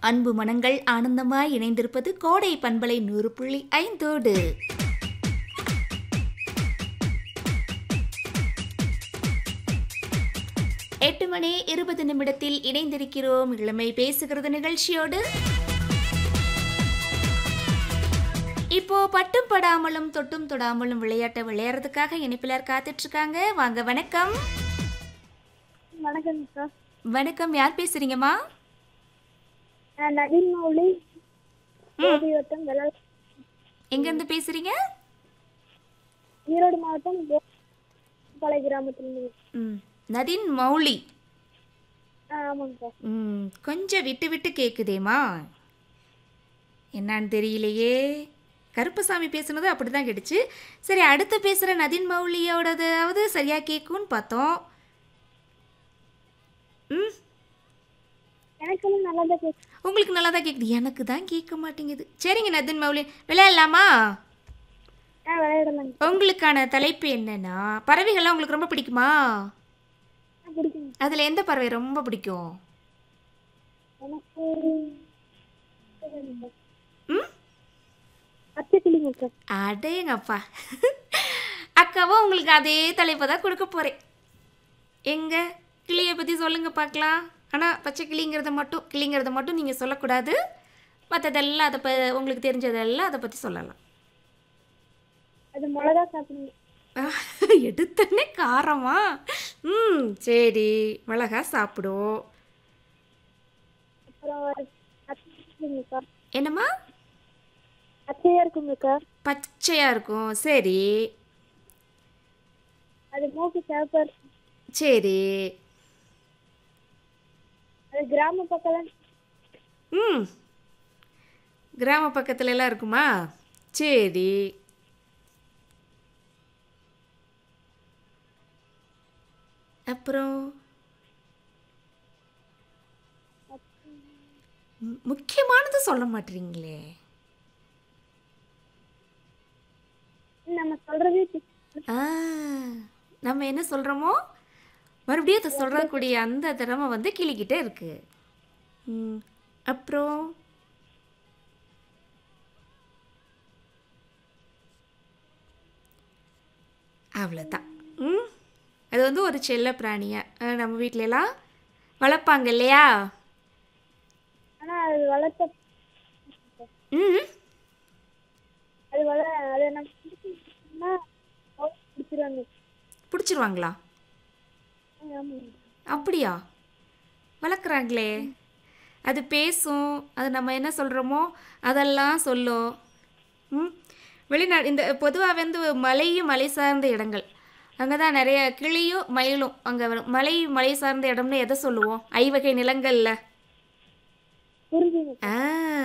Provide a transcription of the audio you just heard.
அன்பு மனங்கள் ஆனந்தமாய் இணைந்திருப்பது கோடை பண்பலை நூறு புள்ளி ஐந்தோடு எட்டு மணி இருபது நிமிடத்தில் இணைந்திருக்கிறோம் இளமை பேசுகிறது நிகழ்ச்சியோடு இப்போ பட்டும் படாமலும் தொட்டும் தொடாமலும் விளையாட்டை விளையாடுறதுக்காக இனிப்பிலர் காத்துட்டு இருக்காங்க வாங்க வணக்கம் வணக்கம் சார் வணக்கம் யார் பேசுறீங்கம்மா நான் நவீன் மௌலி கோபி வட்டம் வெள்ள எங்கேருந்து பேசுறீங்க ஈரோடு மாவட்டம் பழைய கிராமத்திலிருந்து ம் நதின் மௌலி ஆ ஆமாங்க சார் ம் கொஞ்சம் விட்டு விட்டு கேட்குதேம்மா என்னான்னு தெரியலையே கருப்பசாமி பேசுனது அப்படி தான் கேட்டுச்சு சரி அடுத்து பேசுகிற நதின் மௌலியோடதாவது சரியாக கேட்கும்னு பார்த்தோம் ம் எனக்கு நல்லா தான் கேட்கு உங்களுக்கு நல்லா தான் கேட்குது எனக்கு தான் கேட்க மாட்டேங்குது சரிங்க நதின் மௌலி விளையாடலாமா ஆ விளையாடலாங்க உங்களுக்கான தலைப்பு என்னன்னா பறவைகள்லாம் உங்களுக்கு ரொம்ப பிடிக்குமா ஆ பிடிக்குங்க அதில் எந்த பறவை ரொம்ப பிடிக்கும் எனக்கு ம் பச்சை கிளிங்க சார் அடேங்கப்பா அக்காவும் உங்களுக்கு அதே தலைப்பை தான் கொடுக்க போகிறேன் எங்க கிளியை பற்றி சொல்லுங்க பார்க்கலாம் ஆனால் பச்சை கிளிங்கிறத மட்டும் கிளிங்கிறத மட்டும் நீங்கள் சொல்லக்கூடாது மற்றதெல்லாம் அதை ப உங்களுக்கு தெரிஞ்சதெல்லாம் அதை பற்றி சொல்லலாம் அது மிளகா சாப்பிடுங்க எடுத்தனே காரமா ம் சரி மிளகா சாப்பிடும் அப்புறம் ஒரு பச்சை இருக்குங்க சார் என்னம்மா பச்சையா இருக்குங்க சார் பச்சையாக இருக்கும் சரி அது மூக்கு சிவப்பா இருக்கும் சரி அது கிராம பக்கம் ம் கிராம பக்கத்துல எல்லாம் இருக்குமா சரி அப்புறம் மு- முக்கியமானது சொல்ல மாட்டீங்களே நம்ம சொல்றதே தி- ஆ நம்ம என்ன சொல்கிறோமோ மறுபடியும் அதை சொல்கிறக்கூடிய அந்த திறமை வந்து கிளிக்கிட்டே இருக்கு ம் அப்புறம் அவ்வளோதான் ம் அது வந்து ஒரு செல்ல பிராணியாக நம்ம வீட்ல எல்லாம் வளர்ப்பாங்க இல்லையா ஆனா அது வளர்த்த ம் அது வள அது நம்ம பிடிச்சிருந்தா பிடிச்சிருவாங்க பிடிச்சிருவாங்களா ஆமாங்க அப்படியா வளர்க்குறாங்களே அது பேசும் அது நம்ம என்ன சொல்கிறோமோ அதெல்லாம் சொல்லும் ம் வெளிநாடு இந்த பொதுவாக வந்து மலையும் மலை சார்ந்த இடங்கள் அங்கே தான் நிறைய கிளியும் மயிலும் அங்கே வரும் மலை மலை சார்ந்த இடம்னு எதை சொல்லுவோம் ஐவகை நிலங்களில் புரிஞ்சுங்க ஆ